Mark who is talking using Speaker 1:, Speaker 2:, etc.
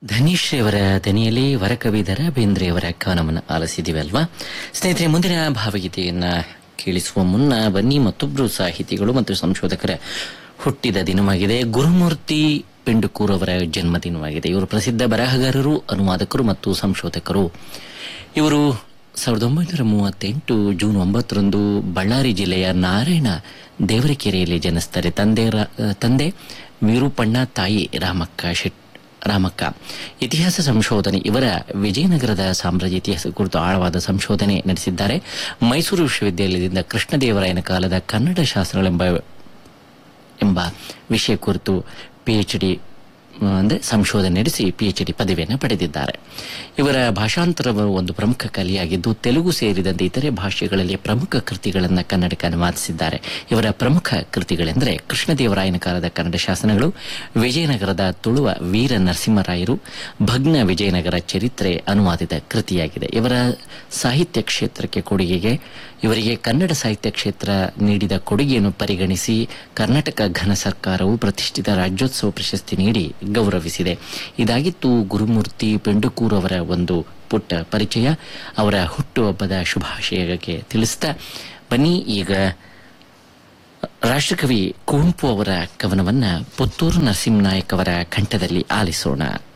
Speaker 1: ಧನೀಶ್ ಅವರ ದನಿಯಲ್ಲಿ ವರಕವಿದರ ಬೇಂದ್ರೆಯವರ ಕವನವನ್ನು ಆಲಿಸಿದಿವಿ ಅಲ್ವಾ ಸ್ನೇಹಿತರೆ ಮುಂದಿನ ಭಾವಗೀತೆಯನ್ನ ಕೇಳಿಸುವ ಮುನ್ನ ಬನ್ನಿ ಮತ್ತೊಬ್ಬರು ಸಾಹಿತಿಗಳು ಮತ್ತು ಸಂಶೋಧಕರ ಹುಟ್ಟಿದ ದಿನವಾಗಿದೆ ಗುರುಮೂರ್ತಿ ಪೆಂಡುಕೂರ್ ಅವರ ಜನ್ಮದಿನವಾಗಿದೆ ಇವರು ಪ್ರಸಿದ್ಧ ಬರಹಗಾರರು ಅನುವಾದಕರು ಮತ್ತು ಸಂಶೋಧಕರು ಇವರು ಸಾವಿರದ ಒಂಬೈನೂರ ಮೂವತ್ತೆಂಟು ಜೂನ್ ಒಂಬತ್ತರಂದು ಬಳ್ಳಾರಿ ಜಿಲ್ಲೆಯ ನಾರಾಯಣ ದೇವರಕೆರೆಯಲ್ಲಿ ಜನಿಸ್ತಾರೆ ತಂದೆ ರ- ತಂದೆ ವಿರೂಪಣ್ಣ ತಾಯಿ ರಾಮಕ್ಕ ಶೆಟ್ ರಾಮಕ್ಕ ಇತಿಹಾಸ ಸಂಶೋಧನೆ ಇವರ ವಿಜಯನಗರದ ಸಾಮ್ರಾಜ್ಯ ಇತಿಹಾಸ ಕುರಿತು ಆಳವಾದ ಸಂಶೋಧನೆ ನಡೆಸಿದ್ದಾರೆ ಮೈಸೂರು ವಿಶ್ವವಿದ್ಯಾಲಯದಿಂದ ಕೃಷ್ಣದೇವರಾಯನ ಕಾಲದ ಕನ್ನಡ ಶಾಸ್ತ್ರಗಳೆಂಬ ಎಂಬ ವಿಷಯ ಕುರಿತು ಪಿಎಚ್ ಡಿ ಅಂದರೆ ಸಂಶೋಧನೆ ನಡೆಸಿ ಪಿಎಚ್ ಡಿ ಪದವಿಯನ್ನು ಪಡೆದಿದ್ದಾರೆ ಇವರ ಭಾಷಾಂತರವು ಒಂದು ಪ್ರಮುಖ ಕಲೆಯಾಗಿದ್ದು ತೆಲುಗು ಸೇರಿದಂತೆ ಇತರೆ ಭಾಷೆಗಳಲ್ಲಿ ಪ್ರಮುಖ ಕೃತಿಗಳನ್ನು ಕನ್ನಡಕ್ಕೆ ಅನುವಾದಿಸಿದ್ದಾರೆ ಇವರ ಪ್ರಮುಖ ಕೃತಿಗಳೆಂದರೆ ಕೃಷ್ಣದೇವರಾಯನ ಕಾಲದ ಕನ್ನಡ ಶಾಸನಗಳು ವಿಜಯನಗರದ ತುಳುವ ವೀರ ನರಸಿಂಹರಾಯರು ಭಗ್ನ ವಿಜಯನಗರ ಚರಿತ್ರೆ ಅನುವಾದಿತ ಕೃತಿಯಾಗಿದೆ ಇವರ ಸಾಹಿತ್ಯ ಕ್ಷೇತ್ರಕ್ಕೆ ಕೊಡುಗೆಗೆ ಇವರಿಗೆ ಕನ್ನಡ ಸಾಹಿತ್ಯ ಕ್ಷೇತ್ರ ನೀಡಿದ ಕೊಡುಗೆಯನ್ನು ಪರಿಗಣಿಸಿ ಕರ್ನಾಟಕ ಘನ ಸರ್ಕಾರವು ಪ್ರತಿಷ್ಠಿತ ರಾಜ್ಯೋತ್ಸವ ಪ್ರಶಸ್ತಿ ನೀಡಿ ಗೌರವಿಸಿದೆ ಇದಾಗಿತ್ತು ಗುರುಮೂರ್ತಿ ಪೆಂಡುಕೂರ್ ಅವರ ಒಂದು ಪುಟ್ಟ ಪರಿಚಯ ಅವರ ಹುಟ್ಟುಹಬ್ಬದ ಶುಭಾಶಯಕ್ಕೆ ತಿಳಿಸ್ತಾ ಬನ್ನಿ ಈಗ ರಾಷ್ಟ್ರಕವಿ ಕುವೆಂಪು ಅವರ ಕವನವನ್ನ ಪುತ್ತೂರು ನರಸಿಂಹನಾಯಕ್ ಅವರ ಕಂಠದಲ್ಲಿ ಆಲಿಸೋಣ